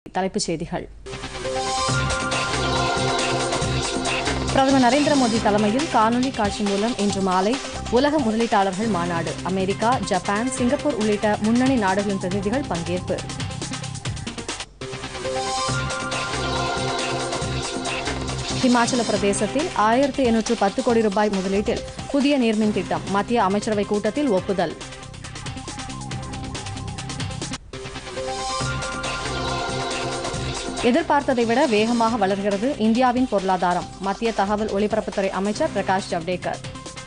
தலைப்புச் செய்திகள் பிரதமர் நரேந்திர மோடி தலைமையில் காணொலி காட்சி மூலம் இன்று மாலை உலக முதலீட்டாளர்கள் மாநாடு அமெரிக்கா ஜப்பான் சிங்கப்பூர் உள்ளிட்ட முன்னணி நாடுகளின் பிரதிநிதிகள் பங்கேற்பு ஹிமாச்சல பிரதேசத்தில் ஆயிரத்தி எண்ணூற்று பத்து கோடி ரூபாய் முதலீட்டில் புதிய நீர்மின் திட்டம் மத்திய அமைச்சரவை கூட்டத்தில் ஒப்புதல் எதிர்பார்த்ததை விட வேகமாக வளர்கிறது இந்தியாவின் பொருளாதாரம் மத்திய தகவல் ஒலிபரப்புத்துறை அமைச்சர் பிரகாஷ் ஜவ்டேகர்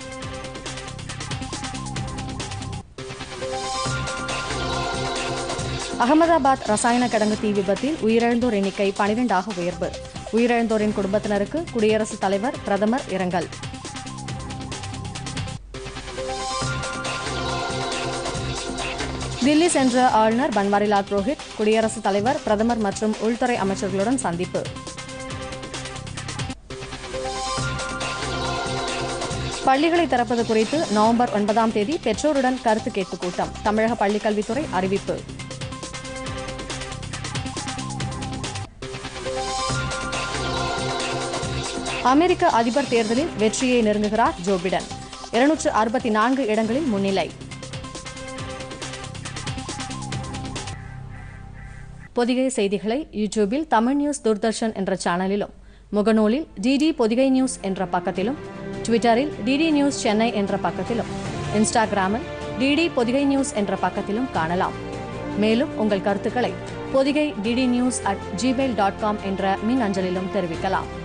அகமதாபாத் ரசாயன கிடங்கு தீ விபத்தில் உயிரிழந்தோர் எண்ணிக்கை பனிரெண்டாக உயர்வு உயிரிழந்தோரின் குடும்பத்தினருக்கு குடியரசுத் தலைவர் பிரதமர் இரங்கல் தில்லி சென்ற ஆளுநர் பன்வாரிலால் புரோஹித் குடியரசுத் தலைவர் பிரதமர் மற்றும் உள்துறை அமைச்சர்களுடன் சந்திப்பு பள்ளிகளை திறப்பது குறித்து நவம்பர் ஒன்பதாம் தேதி பெற்றோருடன் கருத்து கேட்பு கூட்டம் தமிழக பள்ளிக்கல்வித்துறை அறிவிப்பு அமெரிக்க அதிபர் தேர்தலில் வெற்றியை நெருங்குகிறார் ஜோ பிடன் இருநூற்று அறுபத்தி நான்கு இடங்களில் முன்னிலை பொதிகை செய்திகளை யூடியூபில் தமிழ் நியூஸ் தூர்தர்ஷன் என்ற சேனலிலும் முகநூலில் டிடி பொதிகை நியூஸ் என்ற பக்கத்திலும் ட்விட்டரில் டிடி நியூஸ் சென்னை என்ற பக்கத்திலும் இன்ஸ்டாகிராமில் டிடி பொதிகை நியூஸ் என்ற பக்கத்திலும் காணலாம் மேலும் உங்கள் கருத்துக்களை Pothigai DD news at Gmail dot com என்ற மின் அஞ்சலிலும் தெரிவிக்கலாம்